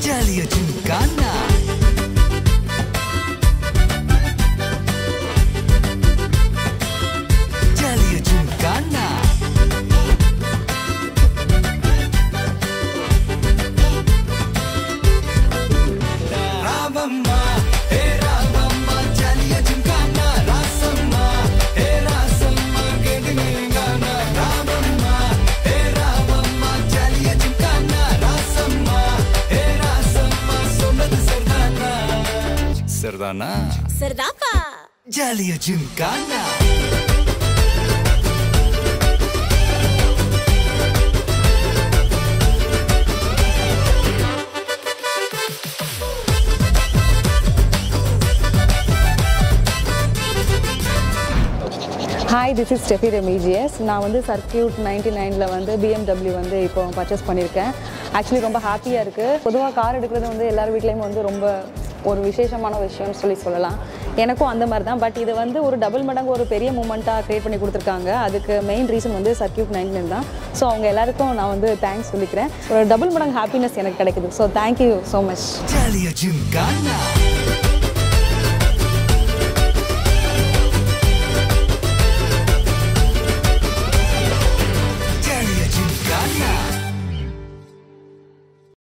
ஜாலியா ஜிம்கானா ஜாலியா ஜிம்கானா ராமம்மா ஹே ராமம்மா ஜாலியா ஜிம்கானா ராசம்மா ஹே ராசம்மா கேடுங்கானா ராமம்மா ஹே ராமம்மா ஜாலியா ஜிம்கானா ராசம்மா ஹே ராசம்மா சொன்னது சரிதானா சரிதானா சரிதாப்பா ஜாலியா gymkhana hi this is Steffi Remigius நான் வந்து சர்க்கியூட் நைன்டி நைனில் வந்து பிஎம்டபிள்யூ வந்து இப்போ பர்ச்சேஸ் பண்ணியிருக்கேன் ஆக்சுவலி ரொம்ப ஹாப்பியாக இருக்குது பொதுவாக கார் எடுக்கிறது வந்து எல்லார் வீட்லேயும் வந்து ரொம்ப ஒரு விசேஷமான விஷயம்னு சொல்லி சொல்லலாம் எனக்கும் அந்த மாதிரி தான் பட் இது வந்து ஒரு டபுள் மடங்கு ஒரு பெரிய மூமெண்ட்டாக க்ரியேட் பண்ணி கொடுத்துருக்காங்க அதுக்கு மெயின் ரீசன் வந்து சர்க்கியூட் நைன் நைன் தான் ஸோ அவங்க எல்லாருக்கும் நான் வந்து தேங்க்ஸ் சொல்லிக்கிறேன் ஒரு டபுள் மடங்கு ஹாப்பினஸ் எனக்கு கிடைக்குது ஸோ தேங்க்யூ ஸோ மச் ஜாலியா ஜிம்கானா